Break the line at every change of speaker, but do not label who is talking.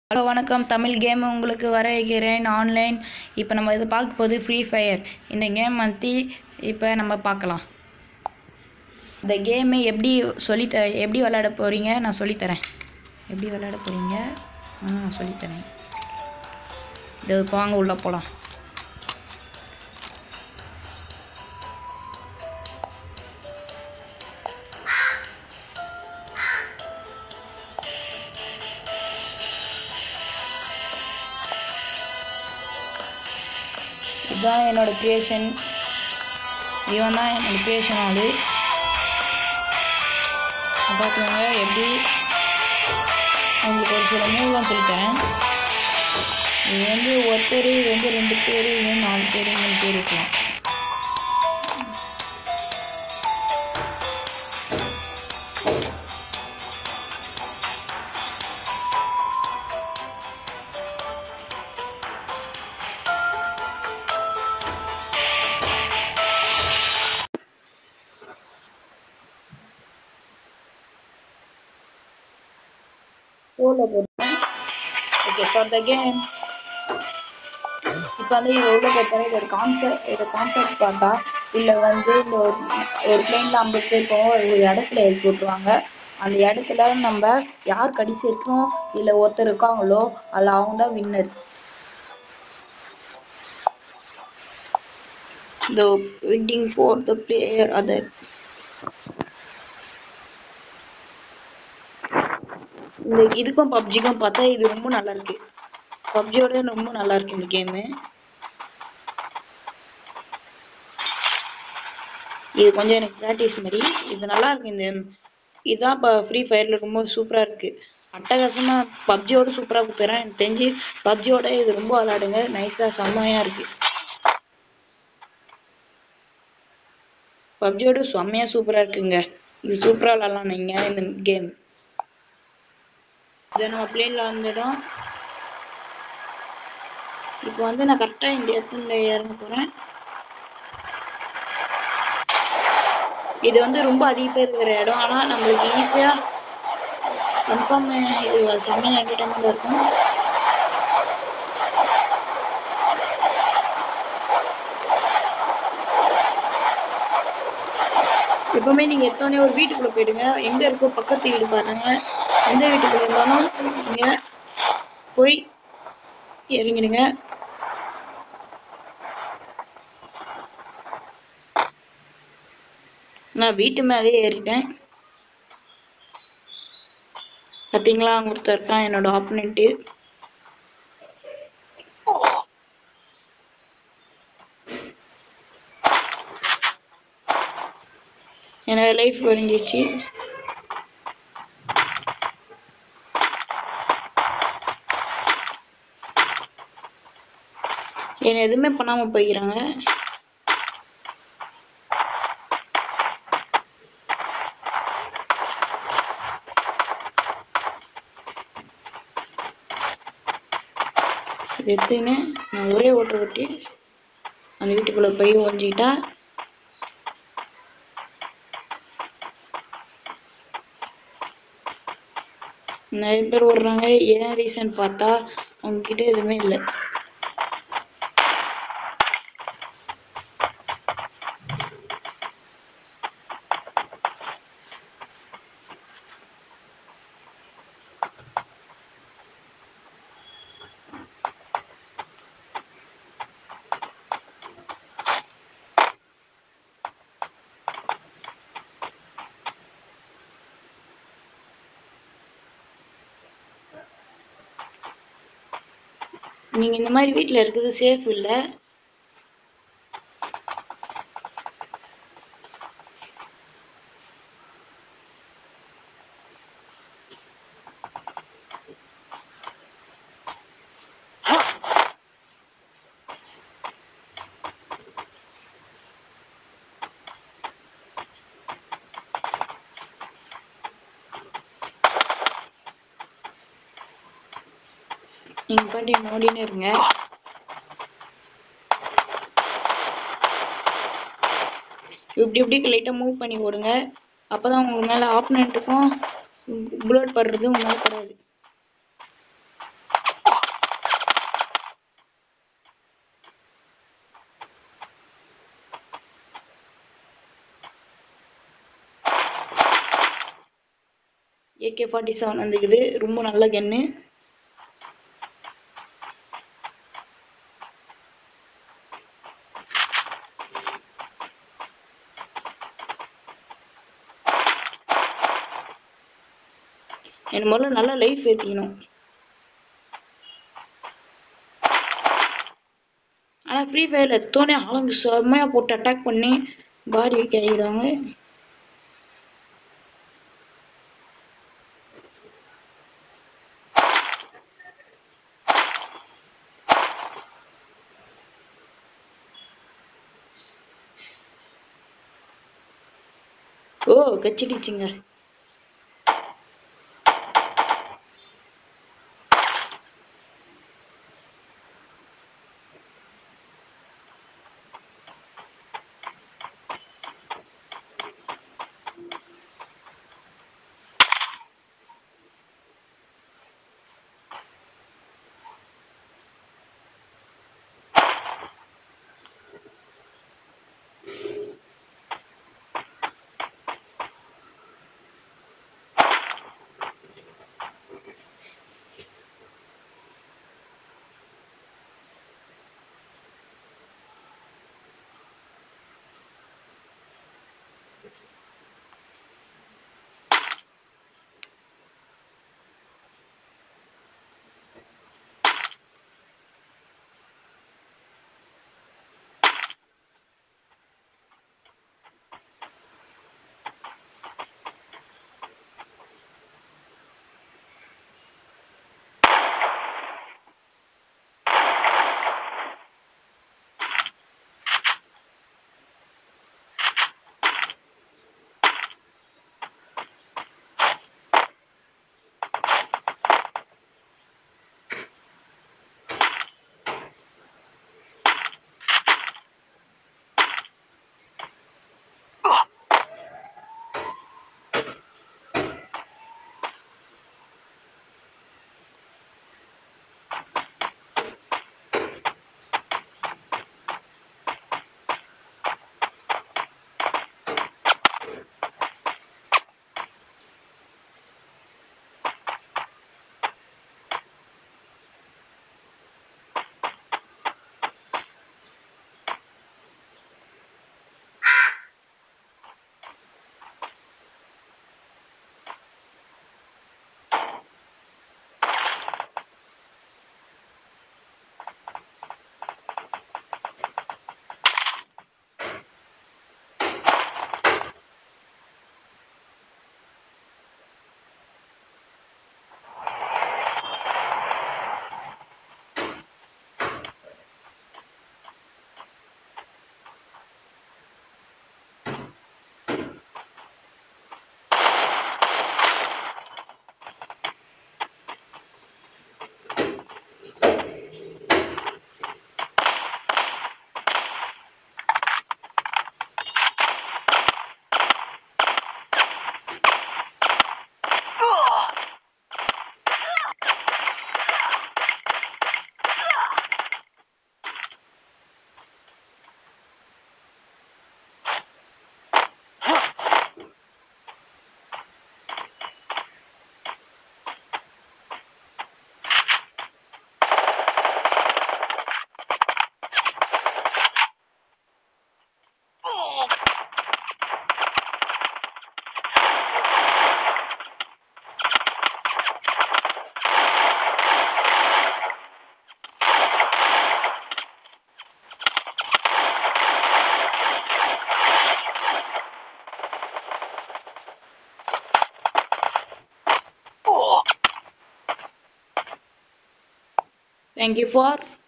hello வணக்கம் Tamil game உங்களுக்கு வர வைக்கிறேன் ஆன்லைன் இப்போ நம்ம இது பார்க்க போகுது ஃப்ரீ ஃபயர் இந்த கேம் பற்றி இப்போ நம்ம பார்க்கலாம் இந்த கேமு எப்படி சொல்லித்த எப்படி விளையாட போகிறீங்க நான் சொல்லித்தரேன் எப்படி விளையாட போகிறீங்க நான் சொல்லித்தரேன் இது வாங்க உள்ளே போகலாம் இதுதான் என்னோட க்ரியேஷன் இவன் தான் என்னோட க்ரியேஷன் ஆளு பார்த்துக்கோங்க எப்படி உங்களுக்கு ஒரு சில மூவ்லாம் சொல்லித்தரேன் இது வந்து ஒருத்தர் இது வந்து ரெண்டு பேர் இது நாலு பேர் மூணு பேர் இருக்கலாம் ரோல போட்டேன் ஓகே ஃபார் த கேம் இப்போ வந்து இது உள்ள போட்டால் இதோட கான்செப்ட் இதோட கான்செப்ட் பார்த்தா இல்லை வந்து இந்த ஒரு ஒரு பிளேனில் ஐம்பது பேர் போவோம் ஒரு இடத்துல எழுப்பி விட்ருவாங்க அந்த இடத்துல நம்ம யார் கடைசி இருக்கோம் இல்லை ஒருத்தர் இருக்காங்களோ அதில் அவங்க தான் winner the waiting for the player other இந்த இதுக்கும் பப்ஜிக்கும் பார்த்தா இது ரொம்ப நல்லா இருக்கு பப்ஜியோட ரொம்ப நல்லா இருக்கு இந்த கேமு இது கொஞ்சம் எனக்கு ப்ராக்டிஸ் மாதிரி இது நல்லா இருக்கு இந்த இதுதான் இப்போ ஃப்ரீ ஃபயரில் ரொம்ப சூப்பராக இருக்கு அட்டகாசமா பப்ஜியோட சூப்பராக கொடுத்துறேன் எனக்கு தெரிஞ்சு பப்ஜியோட இது ரொம்ப விளாடுங்க நைஸாக செம்மையாக இருக்கு பப்ஜியோட செம்மையாக சூப்பராக இருக்குங்க இது சூப்பராக விளாட்லாம் நீங்கள் இந்த கேம் இதை நம்ம பிளேனில் வந்துடும் இப்போ வந்து நான் கரெக்டாக இந்த இடத்துல இறங்க போகிறேன் இது வந்து ரொம்ப அதிக பேர் இருக்கிற இடம் ஆனால் நம்மளுக்கு ஈஸியாக கன்ஃபார்ம் இது செம்மையாக என்டர்டைன்மெண்ட்டாக இருக்கும் எப்பவுமே நீங்கள் எடுத்தோடனே ஒரு வீட்டுக்குள்ளே போயிடுங்க எங்கே இருக்கோ பக்கத்து வீடு பாருங்க எந்த வீட்டுக்குள்ள இருந்தாலும் நீங்கள் போய் இறங்கிடுங்க நான் வீட்டு மேலேயே ஏறிட்டேன் பார்த்தீங்களா அங்கே ஒருத்தர் இருக்கான் என்னோட ஆப்பனண்ட்டு என்னோட லைஃப் குறைஞ்சிச்சு என்ன எதுவுமே பண்ணாம போய்க்கிறாங்க இது எடுத்துக்கின்னு நான் ஒரே ஓட்டர் ஓட்டி அந்த வீட்டுக்குள்ள போய் ஒழிஞ்சிக்கிட்டா நிறைய பேர் ஓடுறாங்க ஏன் ரீசன் பார்த்தா அவங்க கிட்ட எதுவுமே இல்லை நீங்க இந்த மாதிரி வீட்ல இருக்குது சேஃப் இல்ல நீங்க பாட்டி நோண்டின்னு இருங்க இப்படி இப்படி லைட்டாக மூவ் பண்ணி ஓடுங்க அப்பதான் உங்க மேல ஆப்பனண்ட்டுக்கும் புல்லட் படுறது உங்க மேல படாது ஏகே ஃபார்ட்டி செவன் வந்துக்குது ரொம்ப நல்ல கன்னு என் முதல்ல நல்லா லைஃப் ஏற்றிக்கணும் ஆனால் ஃப்ரீ ஃபயரில் எத்தோனே ஆளுங்க செம்மையாக போட்டு அட்டாக் பண்ணி பாடி வைக்க ஆகிறாங்க ஓ கச்சிடுச்சுங்க Thank you for